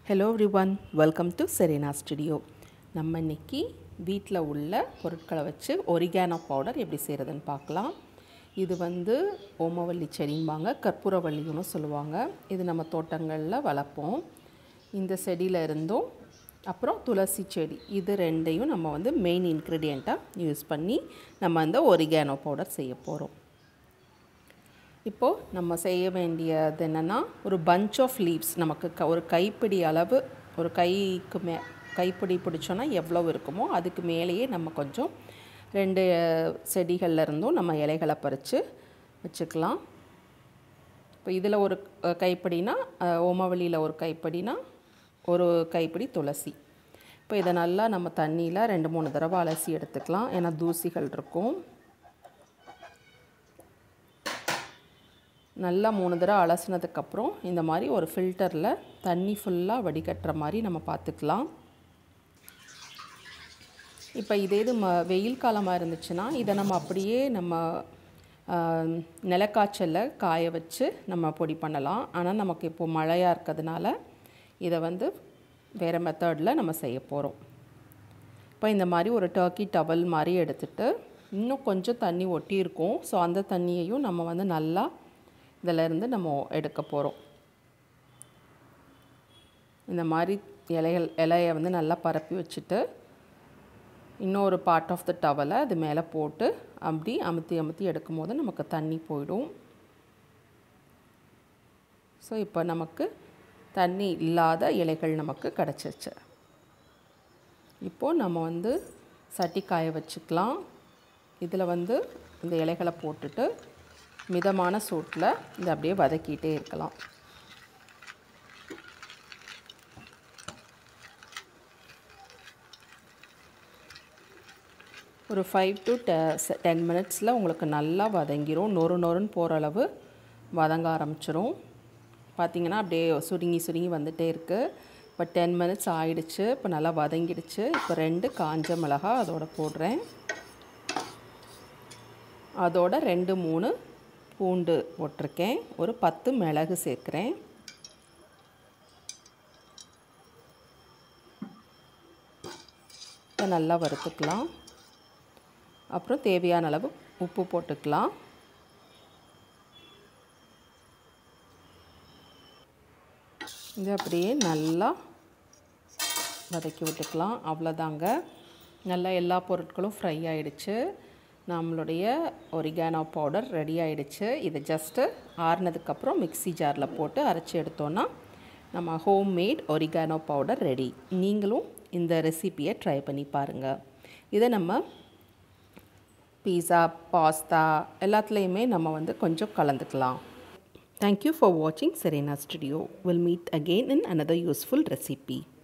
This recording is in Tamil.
hello everyone welcome to Serena studio நம்ம இன்னைக்கு வீட்டில் உள்ள பொருட்களை வச்சு ஒரிகானோ பவுடர் எப்படி செய்கிறதுன்னு பார்க்கலாம் இது வந்து ஓமவல்லி செடிம்பாங்க கற்பூரவல்லின்னு சொல்லுவாங்க இது நம்ம தோட்டங்களில் வளர்ப்போம் இந்த செடியில் இருந்தும் அப்புறம் துளசி செடி இது ரெண்டையும் நம்ம வந்து மெயின் இன்க்ரீடியண்ட்டாக யூஸ் பண்ணி நம்ம அந்த ஒரிகானோ பவுடர் செய்ய போகிறோம் இப்போது நம்ம செய்ய வேண்டியது என்னென்னா ஒரு பஞ்ச் ஆஃப் லீவ்ஸ் நமக்கு க ஒரு கைப்பிடி அளவு ஒரு கைக்கு மே கைப்பிடி பிடிச்சோன்னா எவ்வளோ இருக்குமோ அதுக்கு மேலேயே நம்ம கொஞ்சம் ரெண்டு செடிகள்ல இருந்தும் நம்ம இலைகளை பறித்து வச்சுக்கலாம் இப்போ இதில் ஒரு அஹ், கைப்பிடினா அஹ், ஓமவல்லியில் ஒரு கைப்பிடினா ஒரு கைப்பிடி துளசி இப்போ இதை நல்லா நம்ம தண்ணியில் ரெண்டு மூணு தடவை அலசி எடுத்துக்கலாம் ஏன்னா தூசிகள் இருக்கும் நல்லா மூணு தடவை அலசினதுக்கப்புறம் இந்த மாதிரி ஒரு ஃபில்டரில் தண்ணி ஃபுல்லாக வடிகட்டுற மாதிரி நம்ம பார்த்துக்கலாம் இப்போ இதே இது ம வெயில் காலமாக இருந்துச்சுன்னா இதை நம்ம அப்படியே நம்ம ஆம், நிலக்காய்ச்சலில் காய வச்சு நம்ம பொடி பண்ணலாம் ஆனால் நமக்கு இப்போது மழையாக இருக்கிறதுனால இதை வந்து வேறு மெத்தடில் நம்ம செய்ய போகிறோம் இப்போ இந்த மாதிரி ஒரு டர்க்கி டவல் மாதிரி எடுத்துட்டு இன்னும் கொஞ்சம் தண்ணி ஒட்டி இருக்கும் ஸோ அந்த தண்ணியையும் நம்ம வந்து நல்லா இதில் இருந்து நம்ம எடுக்க போகிறோம் இந்த மாதிரி இலைகள் இலையை வந்து நல்லா பரப்பி வச்சுட்டு இன்னொரு பார்ட் ஆஃப் த டவலை அது மேலே போட்டு அப்படி அமுத்தி அமுத்தி எடுக்கும் போது நமக்கு தண்ணி போயிடும் ஸோ இப்போ நமக்கு தண்ணி இல்லாத இலைகள் நமக்கு கிடச்சிருச்சு இப்போது நம்ம வந்து சட்டி காய வச்சுக்கலாம் இதில் வந்து இந்த இலைகளை போட்டுட்டு மிதமான சூட்டில் இதை அப்படியே வதக்கிட்டே இருக்கலாம் ஒரு ஃபைவ் டு டென் மினிட்ஸில் உங்களுக்கு நல்லா வதங்கிரும் நொறு நொறுன்னு போகிற அளவு வதங்க ஆரம்பிச்சிரும் பார்த்தீங்கன்னா அப்படியே சுருங்கி சுருங்கி வந்துட்டே இருக்குது இப்போ டென் மினிட்ஸ் ஆயிடுச்சு இப்போ நல்லா வதங்கிடுச்சு இப்போ ரெண்டு காஞ்ச மிளகா அதோட போடுறேன் அதோட ரெண்டு மூணு பூண்டு போட்டிருக்கேன் ஒரு பத்து மிளகு சேர்க்குறேன் இதை நல்லா வறுத்துக்கலாம் அப்புறம் தேவையான அளவு உப்பு போட்டுக்கலாம் இது அப்படியே நல்லா வதக்கி விட்டுக்கலாம் அவ்வளோதாங்க நல்லா எல்லா பொருட்களும் ஃப்ரை ஆயிடுச்சு நம்மளுடைய ஒரிகானோ பவுடர் ரெடி ஆயிடுச்சு இது ஜஸ்ட்டு ஆறுனதுக்கப்புறம் மிக்ஸி ஜாரில் போட்டு அரைச்சி எடுத்தோன்னா நம்ம home made oregano powder ready நீங்களும் இந்த ரெசிப்பியை ட்ரை பண்ணி பாருங்கள் இதை நம்ம பீஸா பாஸ்தா எல்லாத்துலேயுமே நம்ம வந்து கொஞ்சம் கலந்துக்கலாம் தேங்க்யூ ஃபார் வாட்சிங் Serena studio will meet again in another useful recipe